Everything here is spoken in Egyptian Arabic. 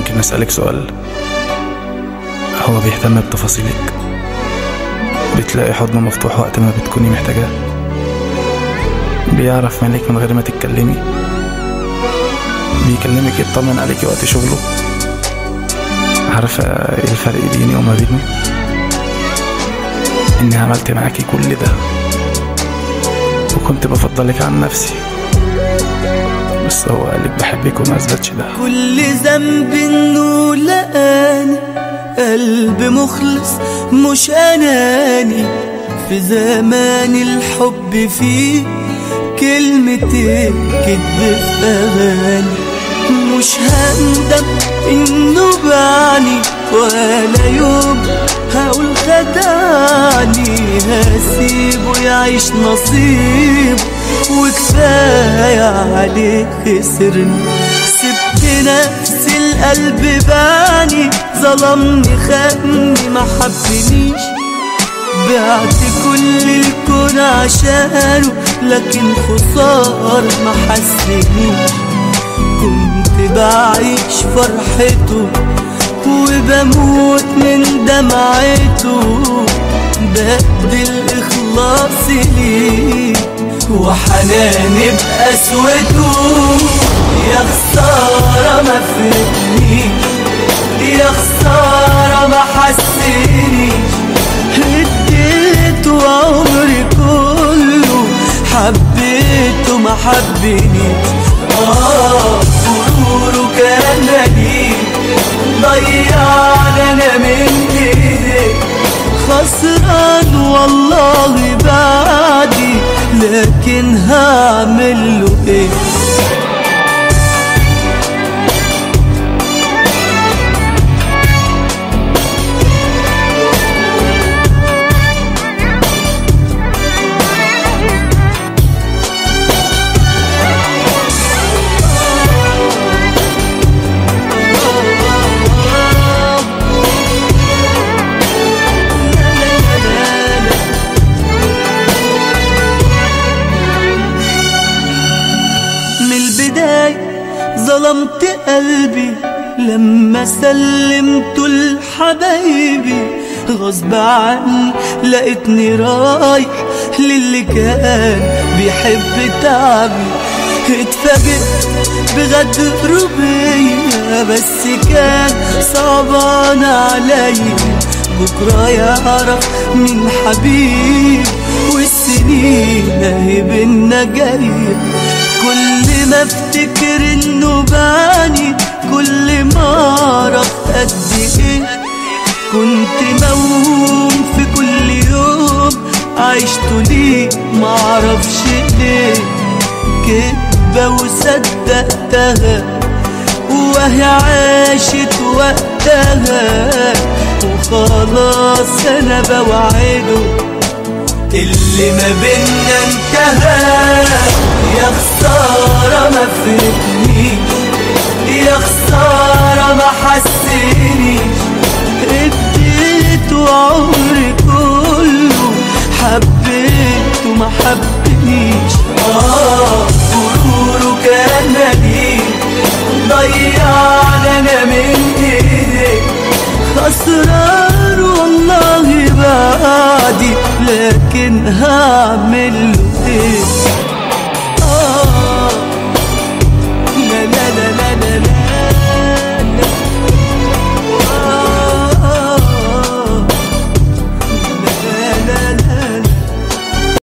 ممكن أسألك سؤال هو بيهتم بتفاصيلك بتلاقي حضنه مفتوح وقت ما بتكوني محتاجاه بيعرف مالك من غير ما تتكلمي بيكلمك يطمن عليكي وقت شغله عارفة ايه الفرق بيني وما بينه اني عملت معاكي كل ده وكنت بفضلك عن نفسي بس هو قالك بحبك وما اثبتش ده كل ذنب انه لقاني قلب مخلص مش اناني في زمان الحب فيه كلمتين كدب في اغاني مش هندم انه بعني ولا يوم هقول خدعني هسيبه يعيش نصيبه وكفاية عليه خسرني سبت نفسي القلب باني ظلمني خاني ما حبنيش بعت كل الكون عشانه لكن خسار ما حسنيش كنت بعيش فرحته وبموت من دمعته بدل إخلاصي ليه وحناني بقسوته يا خسارة ما فهمنيش يا خسارة ما حسنيش اديته عمري كله حبيته ما حبنيش اه غروره كان مليء ضيعني انا من ايديك خسران والله بعدي لكن هعمل له ايه من البداية ظلمت قلبي لما سلمته لحبايبي غصب عني لقيتني رايح للي كان بيحب تعبي اتفاجئت بغدر بيا بس كان صعبان عليا بكرة يعرف مين حبيب والسنين اهي بينا جايه كل ما افتكر انه باني كل ما اعرف قد ايه كنت موهوم في كل يوم عشت ليه معرفش ليه كدبة وصدقتها وهي عاشت وقتها وخلاص انا بوعده اللي ما بينا انتهى يا خسارة ما فهمنيش يا خسارة ما حسنيش اديته عمري كله حبيته ما حبنيش اه غروره كان مليء ضيعني انا من ايديك خسران والله بعدي لكن هعمل له ايه